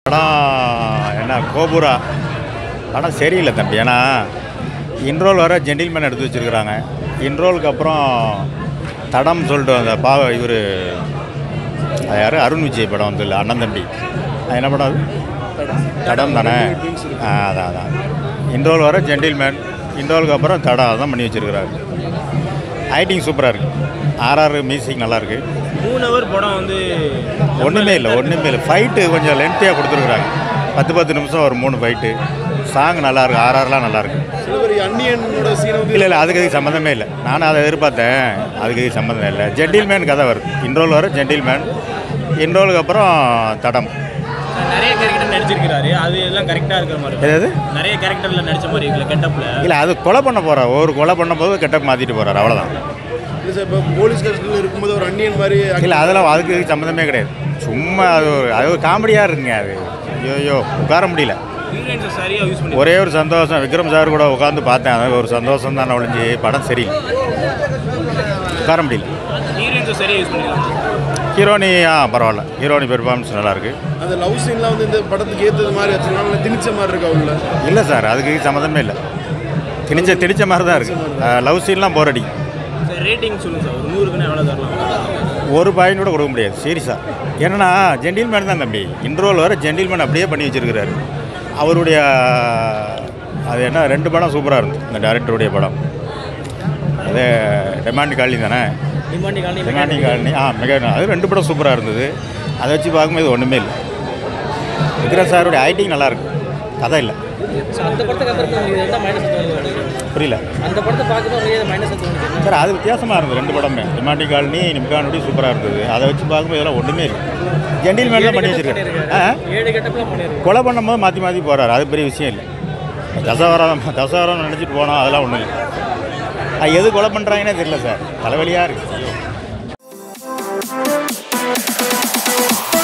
படம் என்ன கோபுரா படம் சரியில்லை தம்பி ஏன்னா இன்ரோல் வர ஜென்டில்மேன் எடுத்து வச்சுருக்குறாங்க இன்ரோலுக்கு அப்புறம் தடம் சொல்லிட்டு அந்த பா இவர் யார் அருண் விஜய் படம் வந்து இல்லை அண்ணன் தம்பி அது என்ன படம் அது தடம் தானே ஆ அதான் அதான் இன்ரோல் வர ஜென்டில்மேன் இன்ரோலுக்கு அப்புறம் தடம் அதான் பண்ணி வச்சுருக்குறாரு ஐட்டிங் சூப்பராக இருக்குது ஆர்ஆர் மியூசிக் நல்லாயிருக்கு மூணு ஹவர் படம் வந்து ஒன்றுமே இல்லை ஒன்றுமே இல்லை ஃபைட்டு கொஞ்சம் லென்த்தியாக கொடுத்துருக்குறாங்க பத்து பத்து நிமிஷம் ஒரு மூணு ஃபைட்டு சாங் நல்லாயிருக்கு ஆர்ஆர்லாம் நல்லாயிருக்கு சில பேர் அன்னியனோட சீனை வந்து இல்லை இல்லை அதுக்கு இதுக்கு சம்மந்தமே இல்லை நானும் அதை எதிர்பார்த்தேன் அதுக்கு இதுக்கு சம்மந்தம் இல்லை ஜென்டில்மேன் கதை வருது இன்ரோல் வர ஜென்டில்மேன் இன்ரோலுக்கு அப்புறம் தடம் நிறைய கேரக்டர் நடிச்சிருக்கிறாரு அது எல்லாம் கரெக்டாக இருக்கிற மாதிரி இருக்கு. எது நிறைய கேரக்டரில் நடிச்ச மாதிரி இருக்குல்ல கெட்டப்பில் இல்லை அது கொலை பண்ண போகிறார் ஒரு கொலை பண்ணும்போது கெட்டப் மாற்றிட்டு போகிறார் அவ்வளோதான் இல்லை சார் இப்போ போலீஸ் கஸ்டடியில் இருக்கும்போது ஒரு அன்னியன் மாதிரி இல்லை அதெல்லாம் அதுக்கு இதுக்கு சம்மந்தமே கிடையாது சும்மா அது ஒரு அது ஒரு காமெடியாக இருக்குங்க அது ஐயோ உட்கார முடியல ஹீரோயின்ஸை சரியாக யூஸ் பண்ணி ஒரே ஒரு சந்தோஷம் விக்ரம் சார் கூட உட்காந்து பார்த்தேன் அது ஒரு சந்தோஷம் தான் ஒழிஞ்சு படம் சரியில்லை உட்கார முடியல ஹீரோயின்ஸை சரியாக யூஸ் பண்ணிக்கலாம் ஹீரோனி ஆ பரவாயில்ல ஹீரோனி பெர்ஃபார்மன்ஸ் நல்லாயிருக்கு அந்த லவ் சீன்லாம் வந்து இந்த படத்துக்கு ஏற்றது மாதிரி வச்சுருக்காங்க திணிச்ச மாதிரி இருக்கா உள்ள இல்லை சார் அதுக்கு இதுக்கு சம்மந்தமே இல்லை திணிச்ச திணிச்ச மாதிரி தான் இருக்குது லவ் சீன்லாம் போர் அடி சார் ரேட்டிங் சொல்லுங்கள் சார் ஒரு நூறுக்குன்னு எவ்வளோ தரலாம் ஒரு பாயிண்ட் கூட கொடுக்க முடியாது சீரியஸாக என்னன்னா ஜென்டில்மேன் தான் தம்பி இன்ட்ரோல் வர ஜென்டில்மேன் அப்படியே பண்ணி வச்சிருக்கிறாரு அவருடைய அது என்ன ரெண்டு படம் சூப்பராக இருந்தது இந்த டேரக்டருடைய படம் அது டெமாண்டி காலனி தானே டிமாண்டி காலனி டெமாண்டி காலனி ஆ மெகா அது ரெண்டு படம் சூப்பராக இருந்தது அதை வச்சு பார்க்கும்போது ஒன்றுமே இல்லை விக்ரம் சாருடைய ஐட்டிங் நல்லாயிருக்கு கதை இல்லை ஸோ அந்த படத்துக்கு அப்புறம் உங்களுக்கு என்ன மைனஸ் தோணுது புரியல அந்த படத்தை பார்க்கும்போது உங்களுக்கு மைனஸ் தோணுது சார் அது வித்தியாசமாக இருந்தது ரெண்டு படமே டிமாண்டி காலனி நிம்கானுடி சூப்பராக இருந்தது அதை வச்சு பார்க்கும்போது இதெல்லாம் ஒன்றுமே இல்லை ஜென்டில்மேன் தான் பண்ணி வச்சிருக்காரு ஆ ஏழு கட்டப்லாம் பண்ணியிருக்கேன் கொலை பண்ணும்போது மாற்றி மாற்றி போகிறாரு அது பெரிய விஷயம் இல்லை தசவரம் தசவரம் நினச்சிட்டு போனோம் அதெல்லாம் ஒன்றும் இல்லை அது எது கொலை பண்ணுறாங்கன்னே தெரியல சார் தலைவலியாக இருக்குது